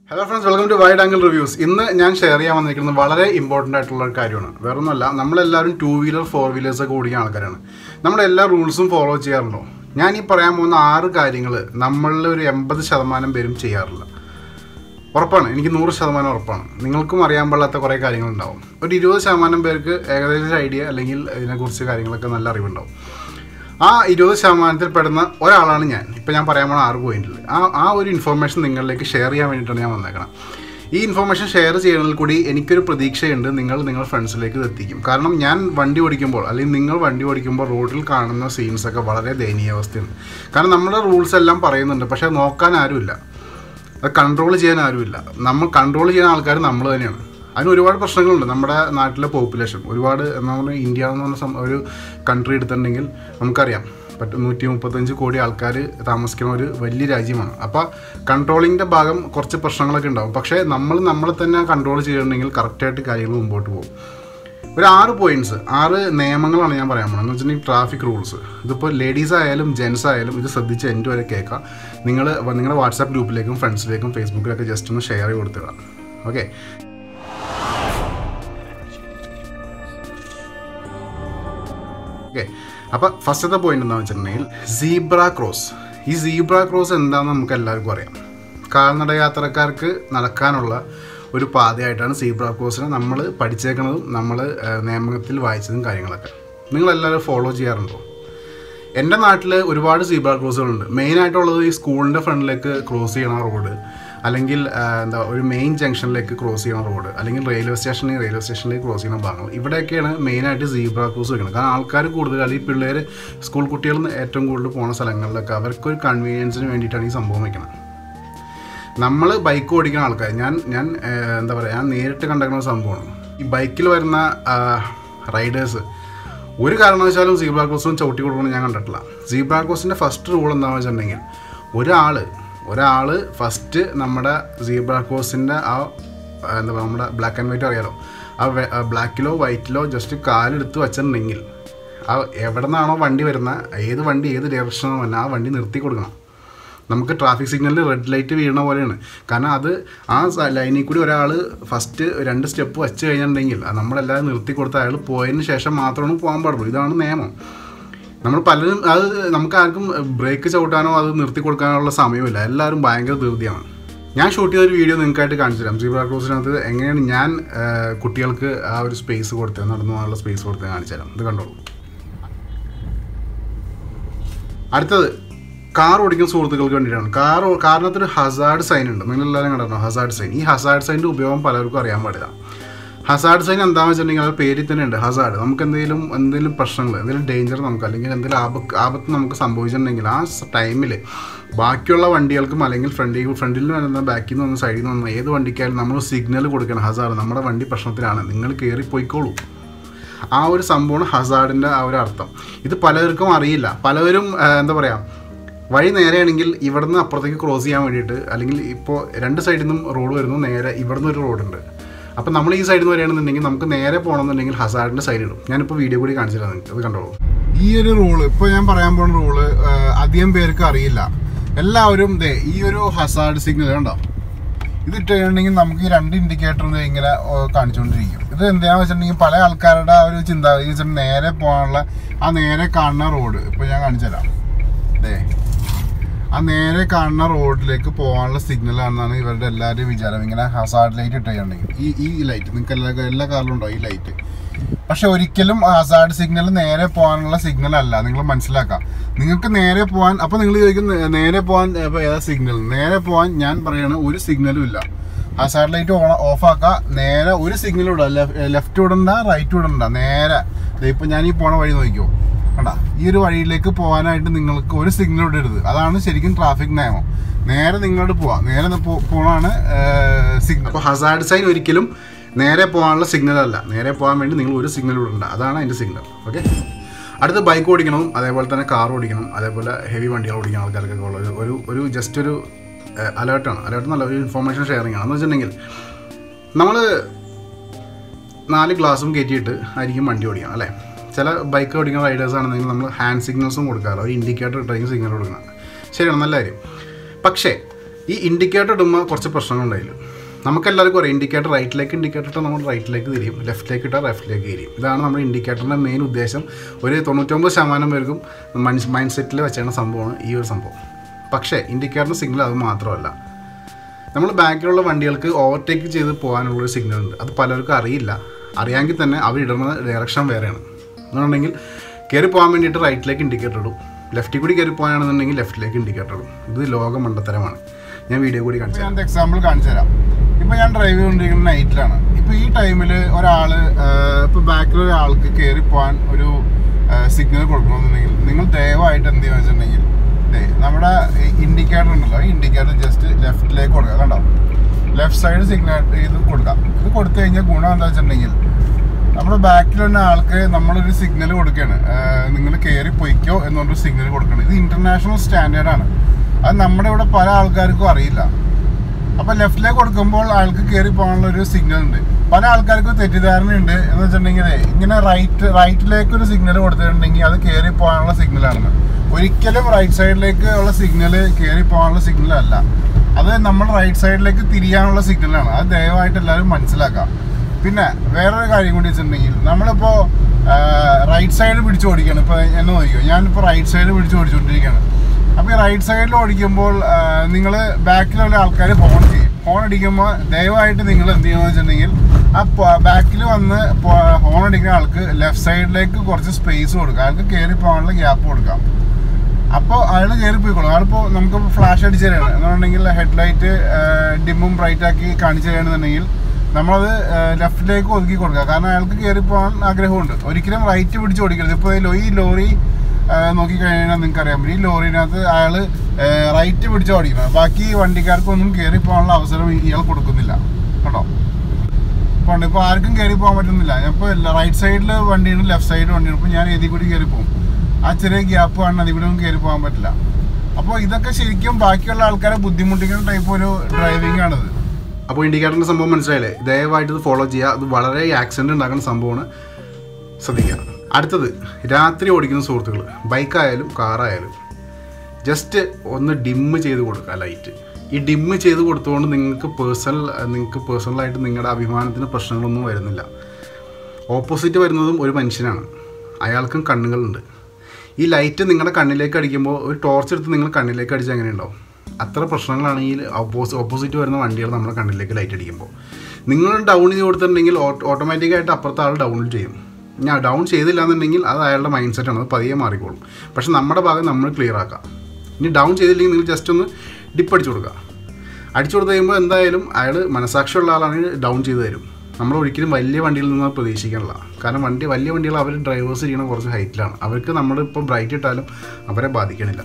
hello friends welcome to wide angle reviews ഇന്ന് ഞാൻ share ചെയ്യാൻ വന്നിരിക്കുന്നത് വളരെ ഇമ്പോർട്ടൻ്റ് ആയിട്ടുള്ള ഒരു കാര്യമാണ് വേറൊന്നുമല്ല നമ്മളെല്ലാവരും ടൂ വീലർ ഫോർ വീലേഴ്സ് ഒക്കെ ഓടിക്കുന്ന ആൾക്കാരാണ് നമ്മുടെ എല്ലാ റൂൾസും ഫോളോ ചെയ്യാറുണ്ടോ ഞാൻ ഈ പറയാൻ പോകുന്ന ആറ് കാര്യങ്ങൾ നമ്മളിൽ ഒരു എൺപത് ശതമാനം പേരും ചെയ്യാറില്ല ഉറപ്പാണ് എനിക്ക് നൂറ് ശതമാനം ഉറപ്പാണ് നിങ്ങൾക്കും അറിയാൻ പാടില്ലാത്ത കുറേ കാര്യങ്ങളുണ്ടാവും ഒരു ഇരുപത് ശതമാനം പേർക്ക് ഏകദേശം ഒരു ഐഡിയ അല്ലെങ്കിൽ ഇതിനെക്കുറിച്ച് കാര്യങ്ങളൊക്കെ നല്ല അറിവുണ്ടാവും ആ ഇരുപത് ശതമാനത്തിൽ പെടുന്ന ഒരാളാണ് ഞാൻ ഇപ്പം ഞാൻ പറയാൻ പോണ ആറ് പോയിന്റിൽ ആ ആ ഒരു ഇൻഫർമേഷൻ നിങ്ങളിലേക്ക് ഷെയർ ചെയ്യാൻ വേണ്ടിയിട്ടാണ് ഞാൻ വന്നേക്കണം ഈ ഇൻഫർമേഷൻ ഷെയർ ചെയ്യുന്നതിൽ കൂടി എനിക്കൊരു പ്രതീക്ഷയുണ്ട് നിങ്ങൾ നിങ്ങളുടെ ഫ്രണ്ട്സിലേക്ക് ഇത് എത്തിക്കും കാരണം ഞാൻ വണ്ടി ഓടിക്കുമ്പോൾ അല്ലെങ്കിൽ നിങ്ങൾ വണ്ടി ഓടിക്കുമ്പോൾ റോഡിൽ കാണുന്ന സീൻസൊക്കെ വളരെ ദയനീയാവസ്ഥയാണ് കാരണം നമ്മുടെ റൂൾസ് എല്ലാം പറയുന്നുണ്ട് പക്ഷേ നോക്കാൻ ആരുമില്ല അത് കൺട്രോൾ ചെയ്യാൻ ആരുമില്ല നമ്മൾ കൺട്രോൾ ചെയ്യുന്ന ആൾക്കാർ നമ്മൾ തന്നെയാണ് അതിന് ഒരുപാട് പ്രശ്നങ്ങളുണ്ട് നമ്മുടെ നാട്ടിലെ പോപ്പുലേഷൻ ഒരുപാട് നമ്മൾ ഇന്ത്യ എന്ന് പറഞ്ഞ സം- ഒരു കൺട്രി എടുത്തിട്ടുണ്ടെങ്കിൽ നമുക്കറിയാം പത്ത് നൂറ്റി മുപ്പത്തഞ്ച് കോടി ആൾക്കാർ താമസിക്കുന്ന ഒരു വലിയ രാജ്യമാണ് അപ്പോൾ കൺട്രോളിങ്ങിൻ്റെ ഭാഗം കുറച്ച് പ്രശ്നങ്ങളൊക്കെ ഉണ്ടാവും പക്ഷേ നമ്മൾ നമ്മളെ തന്നെ കൺട്രോൾ ചെയ്തിട്ടുണ്ടെങ്കിൽ കറക്റ്റായിട്ട് കാര്യങ്ങൾ മുമ്പോട്ട് പോകും ഒരു ആറ് പോയിന്റ്സ് ആറ് നിയമങ്ങളാണ് ഞാൻ പറയാൻ പോകുന്നത് എന്ന് വെച്ചിട്ടുണ്ടെങ്കിൽ ട്രാഫിക് റൂൾസ് ഇതിപ്പോൾ ലേഡീസ് ആയാലും ജെൻസ് ആയാലും ഇത് ശ്രദ്ധിച്ച് എൻ്റെ വരെ കേൾക്കാം നിങ്ങൾ നിങ്ങളുടെ വാട്സാപ്പ് ഗ്രൂപ്പിലേക്കും ഫ്രണ്ട്സിലേക്കും ഫേസ്ബുക്കിലൊക്കെ ജസ്റ്റ് ഒന്ന് ഷെയർ ചെയ്ത് കൊടുത്തുക ഓക്കെ ഓക്കെ അപ്പോൾ ഫസ്റ്റത്തെ പോയിന്റ് എന്താണെന്ന് വെച്ചിട്ടുണ്ടെങ്കിൽ സീബ്ര ക്രോസ് ഈ സീബ്ര ക്രോസ് എന്താണെന്ന് നമുക്ക് എല്ലാവർക്കും അറിയാം കാൽനട യാത്രക്കാർക്ക് നടക്കാനുള്ള ഒരു പാതയായിട്ടാണ് സീബ്ര ക്രോസിനെ നമ്മൾ പഠിച്ചേക്കുന്നതും നമ്മൾ നിയമത്തിൽ വായിച്ചതും കാര്യങ്ങളൊക്കെ നിങ്ങളെല്ലാവരും ഫോളോ ചെയ്യാറുണ്ടോ എൻ്റെ നാട്ടിൽ ഒരുപാട് സീബ്ര ക്രോസുകളുണ്ട് മെയിനായിട്ടുള്ളത് ഈ സ്കൂളിൻ്റെ ഫ്രണ്ടിലേക്ക് ക്രോസ് ചെയ്യണ റോഡ് അല്ലെങ്കിൽ ആ, എന്താ ഒരു മെയിൻ ജംഗ്ഷനിലേക്ക് ക്രോസ് ചെയ്യണ റോഡ് അല്ലെങ്കിൽ റെയിൽവേ സ്റ്റേഷനിൽ റെയിൽവേ സ്റ്റേഷനിലേക്ക് ക്രോസ് ചെയ്യുന്ന ഭാഗങ്ങൾ ഇവിടെയൊക്കെയാണ് മെയിനായിട്ട് സീബ്ര ക്രോസ് വെക്കുന്നത് കാരണം ആൾക്കാർ കൂടുതൽ അല്ലെങ്കിൽ പിള്ളേർ സ്കൂൾ കുട്ടികൾ ഏറ്റവും കൂടുതൽ പോകുന്ന സ്ഥലങ്ങളിലൊക്കെ അവർക്കൊരു കൺവീനിയൻസിന് വേണ്ടിയിട്ടാണ് ഈ സംഭവം വെക്കുന്നത് നമ്മൾ ബൈക്ക് ഓടിക്കുന്ന ആൾക്കാർ ഞാൻ ഞാൻ ഏഹ്, എന്താ പറയുക ഞാൻ നേരിട്ട് കണ്ടേക്കുന്ന ഒരു സംഭവമാണ് ഈ ബൈക്കിൽ വരുന്ന റൈഡേഴ്സ് ഒരു കാരണവശാലും സീബ്ര ക്രോസും ചവിട്ടി കൊടുക്കണം ഞാൻ കണ്ടിട്ടില്ല സീബ്ര ക്രോസിൻ്റെ ഫസ്റ്റ് റൂൾ എന്താണെന്ന് വെച്ചിട്ടുണ്ടെങ്കിൽ ഒരാൾ ഒരാൾ ഫസ്റ്റ് നമ്മുടെ സീബ്ര ക്രോസിൻ്റെ ആ ആ, എന്താ പറയുക നമ്മുടെ ബ്ലാക്ക് ആൻഡ് വൈറ്റ് അറിയാലോ ആ ബ്ലാക്കിലോ വൈറ്റിലോ ജസ്റ്റ് കാലെടുത്ത് വെച്ചിട്ടുണ്ടെങ്കിൽ ആ എവിടെ നിന്നാണോ വണ്ടി വരുന്നത് ഏത് വണ്ടി ഏത് ഡയറക്ഷനാണോ വരുന്നത് ആ വണ്ടി നിർത്തി കൊടുക്കണം നമുക്ക് ട്രാഫിക് സിഗ്നലിൽ റെഡ് ലൈറ്റ് വീഴുന്ന പോലെയാണ് കാരണം അത് ആ സ- ലൈനിൽ കൂടി ഒരാൾ ഫസ്റ്റ് രണ്ട് സ്റ്റെപ്പ് വെച്ച് കഴിഞ്ഞിട്ടുണ്ടെങ്കിൽ അത് നമ്മളെല്ലാവരും നിർത്തി കൊടുത്ത് അയാൾ പോയതിന് ശേഷം മാത്രമാണ് പോകാൻ പാടുള്ളൂ ഇതാണ് നിയമം നമ്മൾ പലരും അത് നമുക്ക് ആർക്കും ബ്രേക്ക് ചവിട്ടാനോ അത് നിർത്തി കൊടുക്കാനുള്ള സമയമില്ല എല്ലാവരും ഭയങ്കര ധൃതിയാണ് ഞാൻ ഷൂട്ട് ചെയ്ത ഒരു വീഡിയോ നിങ്ങൾക്കായിട്ട് കാണിച്ചു തരാം സീബ്ര ക്രോസിനകത്ത് എങ്ങനെയാണ് ഞാൻ ആ, കുട്ടികൾക്ക് ആ ഒരു സ്പേസ് കൊടുത്തത് നടന്നു പോകാനുള്ള സ്പേസ് കൊടുത്തത് കാണിച്ചു തരാം ഇത് കണ്ടോളൂ അടുത്തത് കാർ ഓടിക്കുന്ന സുഹൃത്തുക്കൾക്ക് വേണ്ടിയിട്ടാണ് കാർ കാറിനകത്തൊരു ഹസാർഡ് സൈൻ ഉണ്ട് നിങ്ങളെല്ലാവരും കണ്ടിട്ടുണ്ടോ ഹസാർഡ് സൈൻ ഈ ഹസാർഡ് സൈൻ്റെ ഉപയോഗം പലർക്കും അറിയാൻ പാടില്ല ഹസാർഡ് സൈൻ എന്താണെന്ന് വെച്ചിട്ടുണ്ടെങ്കിൽ അത് പേരിൽ തന്നെ ഉണ്ട് ഹസാർഡ് നമുക്ക് എന്തെങ്കിലും എന്തെങ്കിലും പ്രശ്നങ്ങൾ എന്തെങ്കിലും ഡേഞ്ചർ നമുക്ക് അല്ലെങ്കിൽ എന്തെങ്കിലും ആപത്ത് ആപത്ത് നമുക്ക് സംഭവിച്ചിട്ടുണ്ടെങ്കിൽ ആ ടൈമിൽ ബാക്കിയുള്ള വണ്ടികൾക്കും അല്ലെങ്കിൽ ഫ്രണ്ടിൽ ഫ്രണ്ടിൽ നിന്ന് വരുന്ന ബാക്കിൽ നിന്ന് വന്ന സൈഡിൽ നിന്ന് വന്ന ഏത് വണ്ടിക്കായാലും നമ്മൾ സിഗ്നൽ കൊടുക്കണം ഹസാർഡ് നമ്മുടെ വണ്ടി പ്രശ്നത്തിലാണ് നിങ്ങൾ കയറി പോയിക്കോളൂ ആ ഒരു സംഭവമാണ് ഹസാർഡിൻ്റെ ആ ഒരു അർത്ഥം ഇത് പലർക്കും അറിയില്ല പലവരും ആ, എന്താ പറയുക വഴി നേരെയാണെങ്കിൽ ഇവിടുന്ന് അപ്പുറത്തേക്ക് ക്രോസ് ചെയ്യാൻ വേണ്ടിയിട്ട് അല്ലെങ്കിൽ ഇപ്പോൾ രണ്ട് സൈഡിൽ നിന്നും റോഡ് വരുന്നു നേരെ ഇവിടുന്ന് ഒരു റോഡുണ്ട് അപ്പോൾ നമ്മൾ ഈ സൈഡിൽ നിന്ന് വരികയാണെന്നുണ്ടെങ്കിൽ നമുക്ക് നേരെ പോകണമെന്നുണ്ടെങ്കിൽ ഹസാർഡിൻ്റെ സൈഡ് ഇടും ഞാനിപ്പോൾ വീഡിയോ കൂടി കാണിച്ചു തരാം നിങ്ങൾക്ക് അത് കണ്ടോളൂ ഈ ഒരു റൂള് ഇപ്പോൾ ഞാൻ പറയാൻ പോകുന്ന റൂള് അധികം പേർക്ക് അറിയില്ല എല്ലാവരും ദേ ഈ ഒരു ഹസാർഡ് സിഗ്നൽ കണ്ടോ ഇത് ഇട്ട് കഴിഞ്ഞിട്ടുണ്ടെങ്കിൽ നമുക്ക് ഈ രണ്ട് ഇൻഡിക്കേറ്റർ ഇങ്ങനെ ഓ, കാണിച്ചുകൊണ്ടിരിക്കും ഇത് എന്താണെന്ന് വെച്ചിട്ടുണ്ടെങ്കിൽ പല ആൾക്കാരുടെ ആ ഒരു ചിന്താഗതി വെച്ചിട്ട് നേരെ പോകാനുള്ള ആ നേരെ കാണുന്ന റോഡ് ഇപ്പോൾ ഞാൻ കാണിച്ചു തരാം ദേ ആ നേരെ കാണുന്ന റോഡിലേക്ക് പോകാനുള്ള സിഗ്നൽ ആണെന്നാണ് ഇവരുടെ എല്ലാവരുടെയും വിചാരം ഇങ്ങനെ ഹസാർഡ് ലൈറ്റ് ഇട്ട് കഴിഞ്ഞിട്ടുണ്ടെങ്കിൽ ഈ ഈ ലൈറ്റ് നിങ്ങൾക്ക് എല്ലാ എല്ലാ കാറിലും ഉണ്ടോ ഈ ലൈറ്റ് പക്ഷെ ഒരിക്കലും ഹസാർഡ് സിഗ്നൽ നേരെ പോകാനുള്ള സിഗ്നൽ അല്ല നിങ്ങൾ മനസ്സിലാക്കാം നിങ്ങൾക്ക് നേരെ പോകാൻ അപ്പോൾ നിങ്ങൾ ചോദിക്കും "നേ- നേരെ പോകാൻ ഇപ്പോൾ ഏതാ സിഗ്നൽ നേരെ പോകാൻ ഞാൻ പറയണ ഒരു സിഗ്നലും ഇല്ല ഹസാർഡ് ലൈറ്റ് ഓൺ ഓഫ് ആക്കുക നേരെ ഒരു സിഗ്നലും ഇട ലെഫ്റ്റ് വിടണ്ട റൈറ്റ് വിടണ്ട നേരെ ഇപ്പോൾ ഞാൻ ഈ പോണ വഴി നോക്കിയോ കണ്ട ഈ ഒരു വഴിയിലേക്ക് പോകാനായിട്ട് നിങ്ങൾക്ക് ഒരു സിഗ്നൽ ഇടരുത് അതാണ് ശരിക്കും ട്രാഫിക് നിയമം നേരെ നിങ്ങളോട് പോവാം നേരെ പോ- പോണാണ് സിഗ്നൽ അപ്പോൾ ഹസാർഡ് സൈൻ ഒരിക്കലും നേരെ പോകാനുള്ള സിഗ്നൽ അല്ല നേരെ പോകാൻ വേണ്ടി നിങ്ങൾ ഒരു സിഗ്നൽ ഇടണ്ട അതാണ് അതിൻ്റെ സിഗ്നൽ ഓക്കെ അടുത്ത് ബൈക്ക് ഓടിക്കണം അതേപോലെ തന്നെ കാർ ഓടിക്കണം അതേപോലെ ഹെവി വണ്ടികൾ ഓടിക്കുന്ന ആൾക്കാർക്കൊക്കെ ഉള്ള ഒരു- ഒരു ഒരു ജസ്റ്റ് ഒരു അലേർട്ടാണ് അലേർട്ട് നല്ല ഒരു ഇൻഫോർമേഷൻ ഷെയറിംഗ് ആണ് എന്ന് വെച്ചിട്ടുണ്ടെങ്കിൽ നമ്മൾ നാല് ഗ്ലാസും കയറ്റിയിട്ട് ആയിരിക്കും വണ്ടി ഓടിക്കണം അല്ലേ ചില ബൈക്ക് ഓടിക്കുന്ന റൈഡേഴ്സ് ആണെന്നെങ്കിൽ നമ്മൾ ഹാൻഡ് സിഗ്നൽസും കൊടുക്കാറോ ഒരു ഇൻഡിക്കേറ്റർ ഇട്ടായിരിക്കും സിഗ്നൽ കൊടുക്കണം ശരിയാണ് നല്ല കാര്യം പക്ഷേ ഈ ഇൻഡിക്കേറ്റർ ഇടുമ്പോൾ കുറച്ച് പ്രശ്നങ്ങളുണ്ടായില്ല നമുക്കെല്ലാവർക്കും അറിയാം ഇൻഡിക്കേറ്റർ റൈറ്റിലേക്ക് ഇൻഡിക്കേറ്റർ ഇട്ടാൽ നമ്മൾ റൈറ്റിലേക്ക് തിരിയും ലെഫ്റ്റിലേക്ക് ഇട്ടാൽ ലെഫ്റ്റിലേക്ക് തിരിയും ഇതാണ് നമ്മുടെ ഇൻഡിക്കേറ്ററിൻ്റെ മെയിൻ ഉദ്ദേശം ഒരു തൊണ്ണൂറ്റൊമ്പത് ശതമാനം പേർക്കും മൈൻഡ് സെറ്റിൽ വെച്ചാണ് സംഭവമാണ് ഈ ഒരു സംഭവം പക്ഷേ ഇൻഡിക്കേറ്ററിൻ്റെ സിഗ്നൽ അത് മാത്രമല്ല നമ്മൾ ബാക്കിലുള്ള വണ്ടികൾക്ക് ഓവർടേക്ക് ചെയ്ത് പോകാനുള്ളൊരു സിഗ്നൽ ഉണ്ട് അത് പലർക്കും അറിയില്ല അറിയാമെങ്കിൽ തന്നെ അവർ ഇടുന്ന ഡയറക്ഷൻ വേറെയാണ് എന്നുണ്ടെങ്കിൽ കയറി പോകാൻ വേണ്ടിയിട്ട് റൈറ്റിലേക്ക് ഇൻഡിക്കേറ്റർ ഇടും ലെഫ്റ്റിൽ കൂടി കയറി പോകാനാണെന്നുണ്ടെങ്കിൽ ലെഫ്റ്റിലേക്ക് ഇൻഡിക്കേറ്റർ ഇടും ഇത് ലോക മണ്ടത്തരമാണ് ഞാൻ വീഡിയോ കൂടി കാണിച്ചു ഞാൻ എക്സാമ്പിൾ കാണിച്ചു തരാം ഇപ്പൊ ഞാൻ ഡ്രൈവ് ചെയ്തുകൊണ്ടിരിക്കുന്ന നൈറ്റിലാണ് ഇപ്പൊ ഈ ടൈമിൽ ഒരാള് ആഹ്, ഇപ്പൊ ബാക്കിൽ ഒരാൾക്ക് കയറി പോകാൻ ഒരു സിഗ്നൽ കൊടുക്കണമെന്നുണ്ടെങ്കിൽ നിങ്ങൾ ദയവായിട്ട് എന്ത് ചെയ്യുക വെച്ചിട്ടുണ്ടെങ്കിൽ ദേ, നമ്മുടെ ഇൻഡിക്കേറ്റർ ഉണ്ടല്ലോ ഈ ഇൻഡിക്കേറ്റർ ജസ്റ്റ് ലെഫ്റ്റിലേക്ക് കൊടുക്കുക കണ്ടോ ലെഫ്റ്റ് സൈഡ് സിഗ്നൽ ഇത് കൊടുക്കാം ഇത് കൊടുത്തു കഴിഞ്ഞാൽ ഗുണം എന്താ വെച്ചിട്ടുണ്ടെങ്കിൽ നമ്മുടെ ബാക്കിൽ വരുന്ന ആൾക്ക് നമ്മളൊരു സിഗ്നൽ കൊടുക്കുകയാണ് നിങ്ങൾ കയറി പൊയ്ക്കോ എന്ന് പറഞ്ഞൊരു സിഗ്നൽ കൊടുക്കണം ഇത് ഇന്റർനാഷണൽ സ്റ്റാൻഡേർഡ് ആണ് അത് നമ്മുടെ ഇവിടെ പല ആൾക്കാർക്കും അറിയില്ല അപ്പൊ ലെഫ്റ്റിലേക്ക് കൊടുക്കുമ്പോൾ ആൾക്ക് കയറി പോകാനുള്ള ഒരു സിഗ്നൽ ഉണ്ട് പല ആൾക്കാർക്കും തെറ്റിദ്ധാരണയുണ്ട് എന്ന് വെച്ചിട്ടുണ്ടെങ്കിൽ ഇങ്ങനെ റൈറ്റ് റൈറ്റിലേക്ക് ഒരു സിഗ്നൽ കൊടുത്തിട്ടുണ്ടെങ്കിൽ അത് കയറി പോകാനുള്ള സിഗ്നലാണെന്ന് ഒരിക്കലും റൈറ്റ് സൈഡിലേക്ക് ഉള്ള സിഗ്നൽ കയറി പോകാനുള്ള സിഗ്നൽ അല്ല അത് നമ്മൾ റൈറ്റ് സൈഡിലേക്ക് തിരിയാനുള്ള സിഗ്നലാണ് അത് ദയവായിട്ട് എല്ലാവരും മനസ്സിലാക്കാം പിന്നെ വേറൊരു കാര്യം കൂടി വെച്ചിട്ടുണ്ടെങ്കിൽ നമ്മളിപ്പോൾ റൈറ്റ് സൈഡ് പിടിച്ച് ഓടിക്കുകയാണ് ഇപ്പോൾ എന്നെ നോക്കിയോ ഞാനിപ്പോൾ റൈറ്റ് സൈഡ് പിടിച്ച് ഓടിച്ചുകൊണ്ടിരിക്കുകയാണ് അപ്പോൾ ഈ റൈറ്റ് സൈഡിൽ ഓടിക്കുമ്പോൾ നിങ്ങൾ ബാക്കിലുള്ള ആൾക്കാർ ഹോൺ ചെയ്യും ഹോൺ അടിക്കുമ്പോൾ ദയവായിട്ട് നിങ്ങൾ എന്ത് ചെയ്യുമെന്ന് വെച്ചിട്ടുണ്ടെങ്കിൽ ആ ബാക്കിൽ വന്ന് ഹോൺ അടിക്കുന്ന ആൾക്ക് ലെഫ്റ്റ് സൈഡിലേക്ക് കുറച്ച് സ്പേസ് കൊടുക്കുക അയാൾക്ക് കയറി പോകാനുള്ള ഗ്യാപ്പ് കൊടുക്കാം അപ്പോൾ അയാൾ കയറി പോയിക്കോളും അയാളിപ്പോൾ നമുക്ക് ഫ്ലാഷ് അടിച്ച് തരാണ് എന്നുണ്ടെങ്കിൽ ഹെഡ്ലൈറ്റ് ഡിമ്മും ബ്രൈറ്റ് ആക്കി കാണിച്ചു തരാണെന്നുണ്ടെങ്കിൽ നമ്മളത് ലെഫ്റ്റിലേക്ക് ഒതുക്കി കൊടുക്കുക കാരണം അയാൾക്ക് കയറി പോകാൻ ആഗ്രഹമുണ്ട് ഒരിക്കലും റൈറ്റ് പിടിച്ച് ഓടിക്കരുത് ഇപ്പോൾ ഈ ലോറി നോക്കിക്കഴിഞ്ഞാൽ നിങ്ങൾക്ക് അറിയാൻ പറ്റും ഈ ലോറിനകത്ത് അയാൾ റൈറ്റ് പിടിച്ച് ഓടിക്കണം ബാക്കി വണ്ടിക്കാർക്കൊന്നും കയറി പോകാനുള്ള അവസരം ഇയാൾ കൊടുക്കുന്നില്ല കേട്ടോ ഇപ്പോൾ ഇപ്പോൾ ആർക്കും കയറി പോകാൻ പറ്റുന്നില്ല ഇപ്പോൾ റൈറ്റ് സൈഡിൽ വണ്ടിയുണ്ട് ലെഫ്റ്റ് സൈഡ് വണ്ടിയുണ്ട് ഇപ്പോൾ ഞാൻ ഇതിൽ കൂടി കയറി പോകും ആ ചെറിയ ഗ്യാപ്പ് കാണുന്നത് അതിൽ കൂടെ ഒന്നും കയറി പോകാൻ പറ്റില്ല അപ്പോൾ ഇതൊക്കെ ശരിക്കും ബാക്കിയുള്ള ആൾക്കാരെ ബുദ്ധിമുട്ടിക്കുന്ന ടൈപ്പ് ഒരു ഡ്രൈവിംഗ് ആണിത് അപ്പോൾ ഇൻഡിക്കേറ്ററിൻ്റെ സംഭവം മനസ്സിലായില്ലേ ദയവായിട്ട് ഇത് ഫോളോ ചെയ്യുക അത് വളരെ ആക്സിഡൻറ്റ് ഉണ്ടാക്കുന്ന സംഭവമാണ് ശ്രദ്ധിക്കുക അടുത്തത് രാത്രി ഓടിക്കുന്ന സുഹൃത്തുക്കൾ ബൈക്കായാലും കാറായാലും ജസ്റ്റ് ഒന്ന് ഡിമ്മ് ചെയ്ത് കൊടുക്കുക ലൈറ്റ് ഈ ഡിമ്മ് ചെയ്ത് കൊടുത്തുകൊണ്ട് നിങ്ങൾക്ക് പേഴ്സണൽ നിങ്ങൾക്ക് പേഴ്സണലായിട്ട് നിങ്ങളുടെ അഭിമാനത്തിന് പ്രശ്നങ്ങളൊന്നും വരുന്നില്ല ഓപ്പോസിറ്റ് വരുന്നതും ഒരു മനുഷ്യനാണ് അയാൾക്കും കണ്ണുകളുണ്ട് ഈ ലൈറ്റ് നിങ്ങളുടെ കണ്ണിലേക്ക് അടിക്കുമ്പോൾ ഒരു ടോർച്ച് എടുത്ത് നിങ്ങൾ കണ്ണിലേക്ക് അടിച്ചാൽ എങ്ങനെ ഉണ്ടാവും അത്ര പ്രശ്നങ്ങളാണ് ഈ ഓപ്പോസ് ഓപ്പോസിറ്റ് വരുന്ന വണ്ടികൾ നമ്മുടെ കണ്ണിലേക്ക് ലൈറ്റ് അടിക്കുമ്പോൾ നിങ്ങൾ ഡൗൺ ചെയ്ത് കൊടുത്തിട്ടുണ്ടെങ്കിൽ ഓട്ടോമാറ്റിക്കായിട്ട് അപ്പുറത്തെ ആൾ ഡൗൺ ചെയ്യും ഞാൻ ഡൗൺ ചെയ്തില്ല എന്നുണ്ടെങ്കിൽ അത് അയാളുടെ മൈൻഡ് സെറ്റാണ് അത് പതിയെ മാറിക്കോളും പക്ഷെ നമ്മുടെ ഭാഗം നമ്മൾ ക്ലിയർ ആക്കാം ഇനി ഡൗൺ ചെയ്തില്ലെങ്കിൽ നിങ്ങൾ ജസ്റ്റ് ഒന്ന് ഡിപ്പ് അടിച്ചു കൊടുക്കുക അടിച്ചു കൊടുത്ത് കഴിയുമ്പോൾ എന്തായാലും അയാൾ മനസാക്ഷിയുള്ള ആളാണെങ്കിൽ ഡൗൺ ചെയ്ത് തരും നമ്മൾ ഒരിക്കലും വലിയ വണ്ടിയിൽ നിന്ന് പ്രതീക്ഷിക്കാനില്ല കാരണം വണ്ടി വലിയ വണ്ടികൾ അവർ ഡ്രൈവേഴ്സ് ചെയ്യണ കുറച്ച് ഹൈറ്റിലാണ് അവർക്ക് നമ്മളിപ്പോൾ ബ്രൈറ്റ് ഇട്ടാലും അവരെ ബാധിക്കണില്ല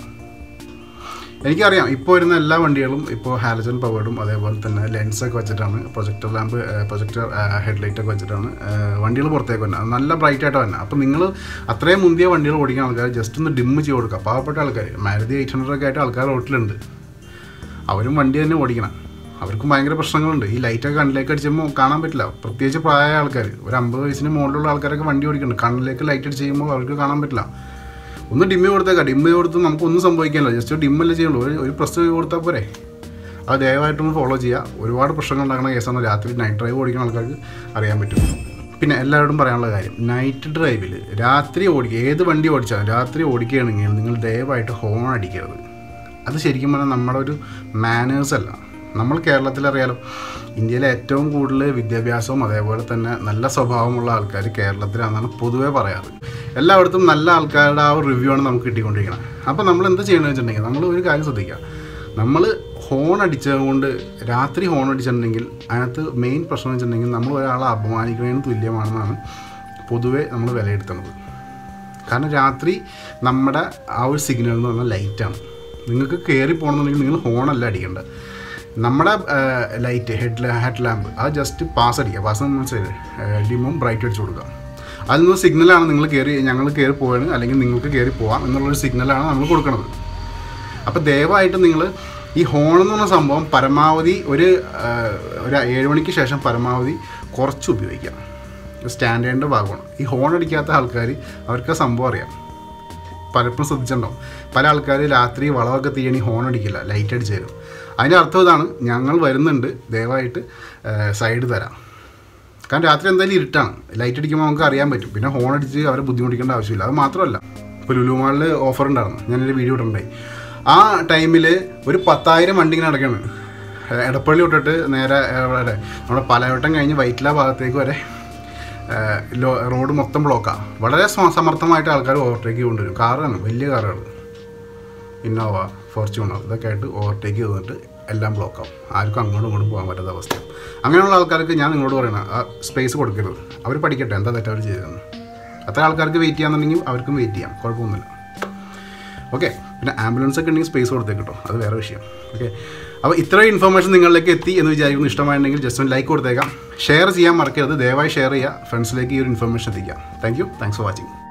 എനിക്കറിയാം ഇപ്പോൾ വരുന്ന എല്ലാ വണ്ടികളും ഇപ്പോൾ ഹാലജൻ പവേർഡും അതേപോലെ തന്നെ ലെൻസൊക്കെ വെച്ചിട്ടാണ് പ്രൊജക്ടർ ലാമ്പ് പ്രൊജക്ടർ ഹെഡ്ലൈറ്റ് ഒക്കെ വെച്ചിട്ടാണ് വണ്ടികൾ പുറത്തേക്ക് വരുന്നത് നല്ല ബ്രൈറ്റ് ആയിട്ട് തന്നെ അപ്പോൾ നിങ്ങൾ അത്രയും മുന്തിയ വണ്ടികൾ ഓടിക്കുന്ന ആൾക്കാർ ജസ്റ്റ് ഒന്ന് ഡിമ്മ് ചെയ്ത് കൊടുക്കുക പാവപ്പെട്ട ആൾക്കാർ മാരുതി എയ്റ്റ് ഹൺഡ്രഡ് ഒക്കെ ആയിട്ട് ആൾക്കാർ റോട്ടിലുണ്ട് അവരും വണ്ടി തന്നെ ഓടിക്കണം അവർക്കും ഭയങ്കര പ്രശ്നങ്ങളുണ്ട് ഈ ലൈറ്റൊക്കെ കണ്ണിലേക്ക് അടിച്ചുമ്പോൾ കാണാൻ പറ്റില്ല പ്രത്യേകിച്ച് പ്രായമായ ആൾക്കാർ ഒരു അമ്പത് വയസ്സിന് മുകളിലുള്ള ആൾക്കാരൊക്കെ വണ്ടി ഓടിക്കുന്നുണ്ട് കണ്ണിലേക്ക് ലൈറ്റ് അടിച്ച് ചെയ്യുമ്പോൾ അവർക്ക് കാണാൻ പറ്റില്ല ഒന്ന് ഡിമ്മ് കൊടുത്തേക്കാം ഡിമ്മ് കൊടുത്ത് നമുക്കൊന്നും സംഭവിക്കാനില്ല ജസ്റ്റ് ഡിമ്മല്ലേ ചെയ്യുള്ളൂ ഒരു ഒരു പ്രസ് കൊടുത്താൽ പോരെ അത് ദയവായിട്ടൊന്ന് ഫോളോ ചെയ്യുക ഒരുപാട് പ്രശ്നങ്ങൾ ഉണ്ടാക്കുന്ന കേസാണ് രാത്രി നൈറ്റ് ഡ്രൈവ് ഓടിക്കുന്ന ആൾക്കാർക്ക് അറിയാൻ പറ്റും പിന്നെ എല്ലാവരോടും പറയാനുള്ള കാര്യം നൈറ്റ് ഡ്രൈവിൽ രാത്രി ഓടിക്കുക ഏത് വണ്ടി ഓടിച്ചാലും രാത്രി ഓടിക്കുകയാണെങ്കിൽ നിങ്ങൾ ദയവായിട്ട് ഹോൺ അടിക്കരുത് അത് ശരിക്കും പറഞ്ഞാൽ നമ്മുടെ ഒരു മാനേഴ്സ് അല്ല നമ്മൾ കേരളത്തിലറിയാലോ ഇന്ത്യയിലെ ഏറ്റവും കൂടുതൽ വിദ്യാഭ്യാസവും അതേപോലെ തന്നെ നല്ല സ്വഭാവമുള്ള ആൾക്കാർ കേരളത്തിലാണെന്നാണ് പൊതുവേ പറയാറ് എല്ലായിടത്തും നല്ല ആൾക്കാരുടെ ആ ഒരു റിവ്യൂ ആണ് നമുക്ക് കിട്ടിക്കൊണ്ടിരിക്കുന്നത് അപ്പോൾ നമ്മൾ എന്ത് ചെയ്യണമെന്ന് വെച്ചിട്ടുണ്ടെങ്കിൽ നമ്മൾ ഒരു കാര്യം ശ്രദ്ധിക്കുക നമ്മൾ ഹോൺ അടിച്ചതുകൊണ്ട് രാത്രി ഹോൺ അടിച്ചിട്ടുണ്ടെങ്കിൽ അതിനകത്ത് മെയിൻ പ്രശ്നം എന്ന് വെച്ചിട്ടുണ്ടെങ്കിൽ നമ്മൾ ഒരാളെ അപമാനിക്കുന്നതിന് തുല്യമാണെന്നാണ് പൊതുവേ നമ്മൾ വിലയിരുത്തുന്നത് കാരണം രാത്രി നമ്മുടെ ആ ഒരു സിഗ്നൽ എന്ന് പറഞ്ഞാൽ ലൈറ്റാണ് നിങ്ങൾക്ക് കയറി പോകണമെന്നുണ്ടെങ്കിൽ നിങ്ങൾ ഹോണല്ല അടിക്കേണ്ടത് നമ്മുടെ ലൈറ്റ് ഹെഡ് ഹെഡ് ലാമ്പ് അത് ജസ്റ്റ് പാസ് അടിക്കുക പാസ് മനസ്സിലായി ഡിമും ബ്രൈറ്റ് അടിച്ചു കൊടുക്കുക അതിൽ നിന്ന് സിഗ്നലാണ് നിങ്ങൾ കയറി ഞങ്ങൾ കയറി പോവാണ് അല്ലെങ്കിൽ നിങ്ങൾക്ക് കയറി പോവാം എന്നുള്ളൊരു സിഗ്നലാണ് നമ്മൾ കൊടുക്കുന്നത് അപ്പോൾ ദയവായിട്ട് നിങ്ങൾ ഈ ഹോൺ എന്ന് പറഞ്ഞ സംഭവം പരമാവധി ഒരു ആ, ഒരു ഏഴ് മണിക്ക് ശേഷം പരമാവധി കുറച്ച് ഉപയോഗിക്കാം സ്റ്റാൻഡേർഡിൻ്റെ ഭാഗമാണ് ഈ ഹോൺ അടിക്കാത്ത ആൾക്കാർ അവർക്ക് ആ സംഭവം അറിയാം പലപ്പോഴും ശ്രദ്ധിച്ചിട്ടുണ്ടാവും പല ആൾക്കാർ രാത്രി വളവൊക്കെ തീയണി ഹോൺ അടിക്കില്ല ലൈറ്റ് അടിച്ച് തരും അതിൻ്റെ അർത്ഥം ഇതാണ് ഞങ്ങൾ വരുന്നുണ്ട് ദയവായിട്ട് സൈഡ് തരാം കാരണം രാത്രി എന്തായാലും ഇരുട്ടാണ് ലൈറ്റ് അടിക്കുമ്പോൾ നമുക്ക് അറിയാൻ പറ്റും പിന്നെ ഹോൺ അടിച്ച് അവരെ ബുദ്ധിമുട്ടിക്കേണ്ട ആവശ്യമില്ല അത് മാത്രമല്ല ഇപ്പോൾ ലുലു മാളിൽ ഓഫർ ഉണ്ടായിരുന്നു ഞാനൊരു വീഡിയോ ഇട്ടുണ്ടായി ആ ടൈമിൽ ഒരു പത്തായിരം വണ്ടി ഇങ്ങനെ നടക്കുകയാണ് ഏഹ് എടപ്പള്ളി തൊട്ടിട്ട് നേരെ എവിടെ നമ്മുടെ പലവട്ടം കഴിഞ്ഞ് വൈറ്റില ഭാഗത്തേക്ക് വരെ ഏഹ് ലോ- റോഡ് മൊത്തം ബ്ലോക്കാണ് വളരെ സമ- സമർത്ഥമായിട്ട് ആൾക്കാർ ഓവർടേക്ക് കൊണ്ടുവരും കാറാണ് വലിയ കാറുകൾ ഇന്നോവ ഫോർച്യൂണർ ഇതൊക്കെ ആയിട്ട് ഓവർടേക്ക് ചെയ്തിട്ട് എല്ലാം ബ്ലോക്കാവും ആർക്കും അങ്ങോട്ടും ഇങ്ങോട്ടും പോകാൻ പറ്റാത്ത അവസ്ഥ അങ്ങനെയുള്ള ആൾക്കാർക്ക് ഞാൻ നിങ്ങളോട് പറയണം ആ സ്പേസ് കൊടുക്കരുത് അവർ പഠിക്കട്ടെ എന്താ തെറ്റ് അവർ ചെയ്തതെന്ന് അത്ര ആൾക്കാർക്ക് വെയിറ്റ് ചെയ്യാന്നുണ്ടെങ്കിൽ അവർക്കും വെയിറ്റ് ചെയ്യാം കുഴപ്പമൊന്നുമില്ല ഓക്കെ പിന്നെ ആംബുലൻസ് ഒക്കെ ഉണ്ടെങ്കിൽ സ്പേസ് കൊടുത്തേക്ക് കേട്ടോ അത് വേറെ വിഷയം ഓക്കെ അപ്പോൾ ഇത്രയും ഇൻഫർമേഷൻ നിങ്ങളിലേക്ക് എത്തി എന്ന് വിചാരിക്കുന്നു ഇഷ്ടമായിട്ടുണ്ടെങ്കിൽ ജസ്റ്റ് ഒന്ന് ലൈക്ക് കൊടുത്തേക്കാം ഷെയർ ചെയ്യാൻ മറക്കരുത് ദയവായി ഷെയർ ചെയ്യുക ഫ്രണ്ട്സിലേക്ക് ഈ ഒരു ഇൻഫർമേഷൻ എത്തിക്കാം thank you thanks for watching